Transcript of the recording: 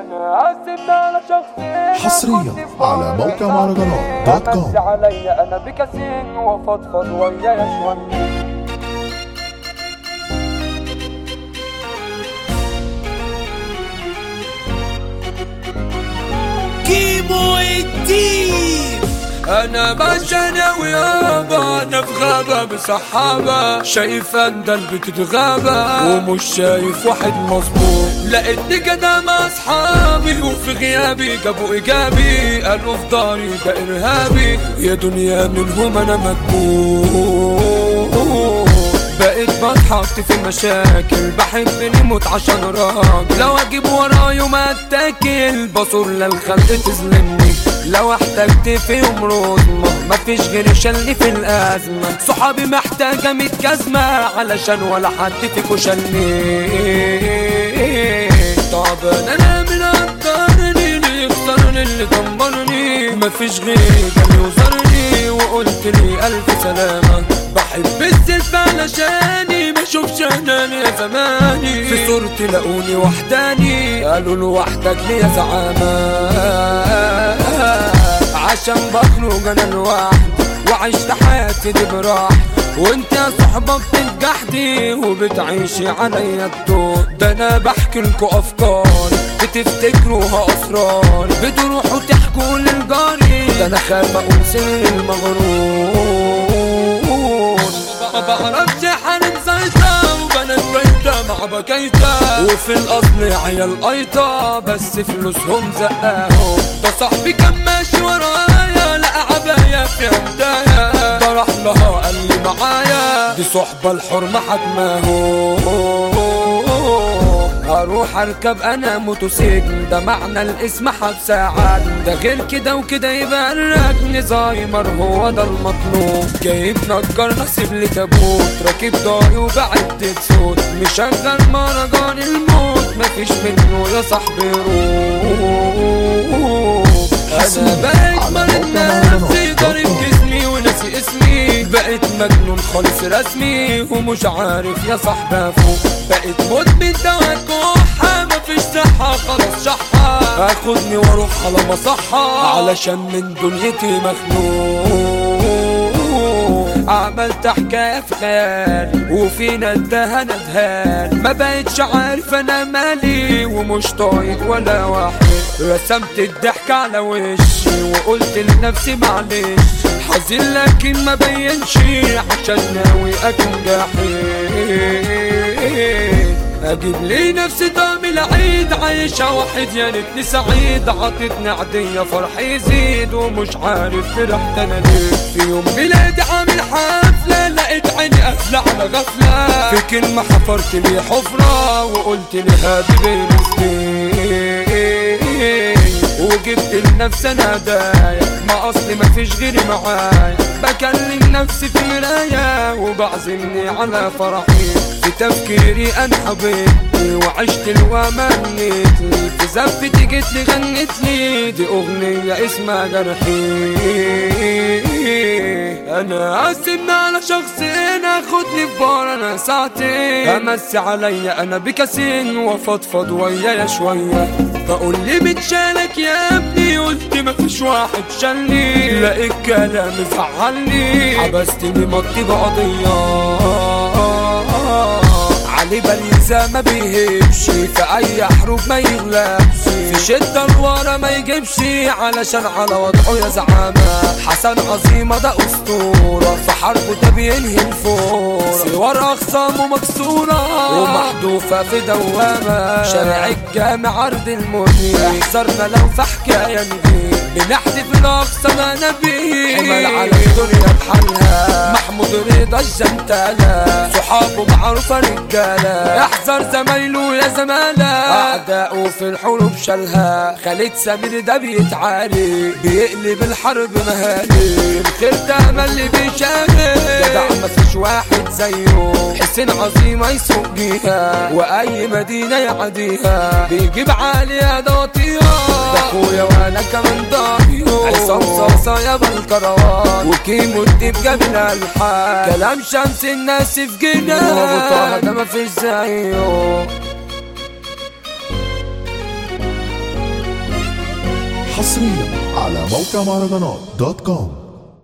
انا اسف على شخصي حصرياً على موقع مهرجانات دوت كوم. امسي عليا انا بكاسين وافضفض ويايا شويه كيمو الدين انا باشا انا ويابا انا في غابة بصحابة شايف اندل بتتغابى ومش شايف واحد مظبوط لقيتني كده مع اصحابي وفي غيابي جابوا ايجابي قالوا في داري ده ارهابي يا دنيا منهم انا مكبوت بقيت بتحط في مشاكل بحب نموت عشان راجل لو اجيب ورايا ما اتاكل بصور للخلق تظلمني لو احتجت فيهم رزمة مفيش غير شلني في الأزمة صحابي محتاجة ميت جزمة علشان ولا حد فيكو شلني طب انا من قدرني اللي يختارني اللي دمرني مفيش غير كان يوزرني وقلت لي ألف سلامة بحب الزلف علشاني ما اشوفش انا يا زماني في صورتي لقوني وحداني قالوا لوحدك ليه زعامة عشان بخرج انا لوحدي وعشت حياتي دي براحتي وانت يا صحبة بتنجحدي وبتعيشي عليا الدور ده انا بحكي لكم افكاري بتفتكروها اسرار بتروحوا تحكوا للجاري ده انا خايف اقول سر المغرور ما بعرفش حارب زيطة وبنات بيتة مع بكيتة وفي الأصل عيال قيطة بس فلوسهم زقاهم ده صاحبي كان ماشي ورايا لقى عباية في هدايا ده راح لها قال لي معايا دي صحبة الحرمة حجماهم هروح اركب انا موتوسيكل ده معنى الاسم حبس ساعات ده غير كده وكده يبقى الركن زايمر هو ده المطلوب جايب نجار نصيب لي تابوت راكب داري وبعدت صوت مشغل مهرجان الموت مفيش منه يا صاحبي روح انا بقيت مريض نفسي ضارب جسمي وناسي اسمي بقيت مجنون خالص رسمي ومش عارف يا صاحبي افوق بقيت مدمن دواء كحة مفيش صحة خلاص شحة اخدني واروح على مصحة علشان من دنيتي مخنوق عملت حكاية في خيالي وفينا انتهى ندهان ما بقتش عارف انا مالي ومش طايق ولا واحد رسمت الضحك على وشي وقلت لنفسي معلش حزين لكن ما بينش عشان ناوي اكون جحيد اجيب لي نفسي طعم العيد عايشة واحد يا ريتني سعيد عطتني عادية فرحي يزيد ومش عارف فرحت انا ليه في يوم ميلادي عامل حفلة لقيت عيني قافلة على غفلة في كلمة حفرت لي حفرة وقلت لي هادي برزقي وجبت لنفسي انا هدايا ما اصلي مفيش غيري معايا بكلم نفسي في مراية وبعزمني على فرحي في تفكيري انا حبيبتي وعشت الوامنيت لي في زفتي جيت لي غنت لي دي اغنية اسمها جرحي انا اسف على شخصين اخدني في بار انا ساعتين امسي عليا انا بكاسين وافضفض ويايا شوية بقول لي متشالك يا ابني قلت مفيش واحد شالني لقيت كلام زعلني حبستني مضي بقضية علي بليزة ما بيهبش في اي حروب ما يغلبش في شدة لورا ما يجيبش علشان على وضعه يا زعامة حسن عظيمة ده اسطورة في حربه ده بينهي الفورة سوار اخصامه مكسورة ومحذوفة في دوامة شارع الجامع عرض المنير احذرنا لو في حكاية نجيب بنحذف الاقصى ما نبيه حمل على الدنيا بحالها محمود رضا الجنتالة صحابه معروفة رجالة احذر زمايله يا زمالة اعدائه في الحروب شالها خالد سمير ده بيتعالي بيقلب الحرب مهالي الخير ده امل اللي بيشاغل جدع مفيش واحد زيه حسين عظيمة يسوق بيها واي مدينة يعديها بيجيب عالية ده وطيها ده اخويا وانا كمان ضايو عصام صاصة يا بالكروان وكيمو الديب جاب الالحان كلام شمس الناس في جنان وابو طه ده مفيش زيه حصريا على موقع مهرجانات دوت كوم